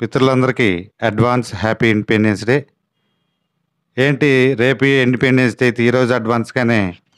మిత్రులందరికీ advance happy independence day ఏంటి రేపు ఇండిపెండెన్స్ డే అయితే ఈరోజు అడ్వాన్స్గానే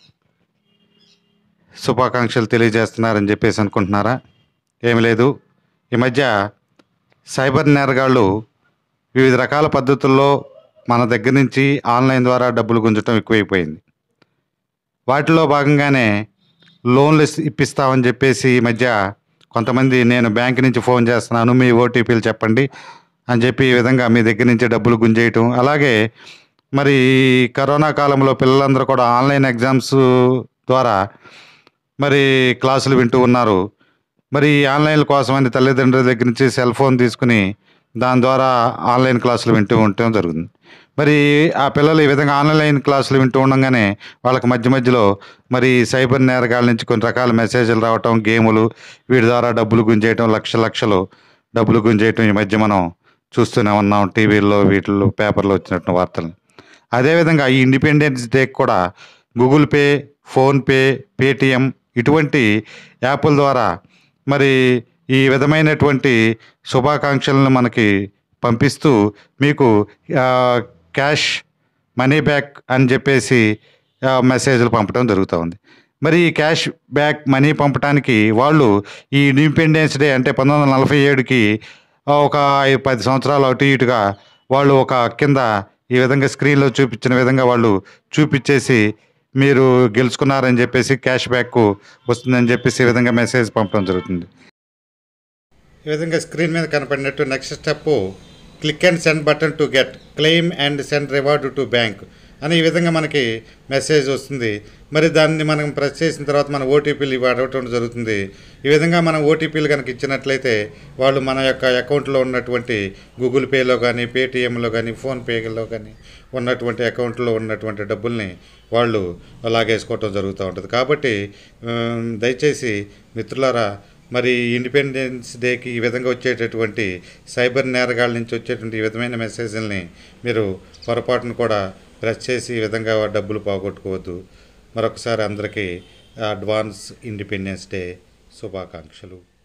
శుభాకాంక్షలు తెలియజేస్తున్నారని చెప్పేసి అనుకుంటున్నారా ఏమి లేదు ఈ మధ్య సైబర్ నేరగాళ్ళు వివిధ రకాల పద్ధతుల్లో మన దగ్గర నుంచి ఆన్లైన్ ద్వారా డబ్బులు గుంజటం ఎక్కువైపోయింది వాటిలో భాగంగానే లోన్లు ఇస్- ఇప్పిస్తామని చెప్పేసి ఈ మధ్య కొంతమంది నేను బ్యాంక్ నుంచి ఫోన్ చేస్తున్నాను మీ ఓటీపీలు చెప్పండి అని చెప్పి ఈ విధంగా మీ దగ్గర నుంచి డబ్బులు గుంజేయటం అలాగే మరి ఈ కరోనా కాలంలో పిల్లలందరూ కూడా ఆన్లైన్ ఎగ్జామ్స్ ద్వారా మరి క్లాసులు వింటూ ఉన్నారు మరి ఈ ఆన్లైన్ కోసమని తల్లిదండ్రుల దగ్గర నుంచి సెల్ ఫోన్ తీసుకుని దాని ద్వారా ఆన్లైన్ క్లాసులు వింటూ ఉండటం జరుగుతుంది మరి ఆ పిల్లలు ఈ విధంగా ఆన్లైన్ క్లాసులు వింటూ ఉండగానే వాళ్ళకి మధ్య మధ్యలో మరి సైబర్ నేరగాళ్ళ నుంచి కొన్ని రకాల మెసేజ్లు రావటం గేములు వీటి ద్వారా డబ్బులు గుంజేయటం లక్ష లక్షలు డబ్బులు గుంజేయటం ఈ మధ్య మనం చూస్తూనే ఉన్నాం టీవీల్లో వీటిల్లో పేపర్లో వచ్చినట్టు వార్తలు అదేవిధంగా ఈ ఇండిపెండెన్స్ డేకి కూడా గూగుల్ పే ఫోన్పే పేటిఎం ఇటువంటి యాప్ల ద్వారా మరి ఈ విధమైనటువంటి శుభాకాంక్షలను మనకి పంపిస్తూ మీకు ఆ, క్యాష్ మనీ బ్యాక్ అని చెప్పేసి ఆ, మెసేజ్లు పంపడం జరుగుతూ ఉంది మరి ఈ క్యాష్ బ్యాక్ మనీ పంపడానికి వాళ్ళు ఈ ఇండిపెండెన్స్ డే అంటే పంతొమ్మిది వందల నలభై ఏడుకి ఒక ఐ- పది సంవత్సరాలు అటు ఇటుగా వాళ్ళు ఒక కింద ఈ విధంగా స్క్రీన్లో చూపించిన విధంగా వాళ్ళు చూపించేసి మీరు గెలుచుకున్నారని చెప్పేసి క్యాష్ బ్యాక్ వస్తుందని చెప్పేసి ఈ విధంగా మెసేజ్ పంపడం జరుగుతుంది ఈ విధంగా స్క్రీన్ మీద కనపడినట్టు next step click and send button to get claim and send reward to bank అని ఈ విధంగా మనకి మెసేజ్ వస్తుంది మరి దాన్ని మనం ప్రెస్ చేసిన తర్వాత మన ఓటీపీలు ఇవి అడగటం జరుగుతుంది ఈ విధంగా మనం ఓటీపీలు కనుక ఇచ్చినట్లయితే వాళ్ళు మన యొక్క అకౌంట్లో ఉన్నటువంటి గూగుల్ పేలో కానీ పేటిఎంలో కానీ ఫోన్పేలో కానీ ఉన్నటువంటి అకౌంట్లో ఉన్నటువంటి డబ్బుల్ని వాళ్ళు లాగేసుకోవటం జరుగుతూ ఉంటుంది కాబట్టి ఉమ్, దయచేసి మిత్రులారా మరి ఇండిపెండెన్స్ డేకి ఈ విధంగా వచ్చేటటువంటి సైబర్ నేరగాళ్ళ నుంచి వచ్చేటువంటి ఈ విధమైన మెసేజ్ని మీరు పొరపాటును కూడా ప్రెస్ చేసి ఈ విధంగా డబ్బులు పోగొట్టుకోవద్దు మరొకసారి అందరికీ అడ్వాన్స్ ఇండిపెండెన్స్ డే శుభాకాంక్షలు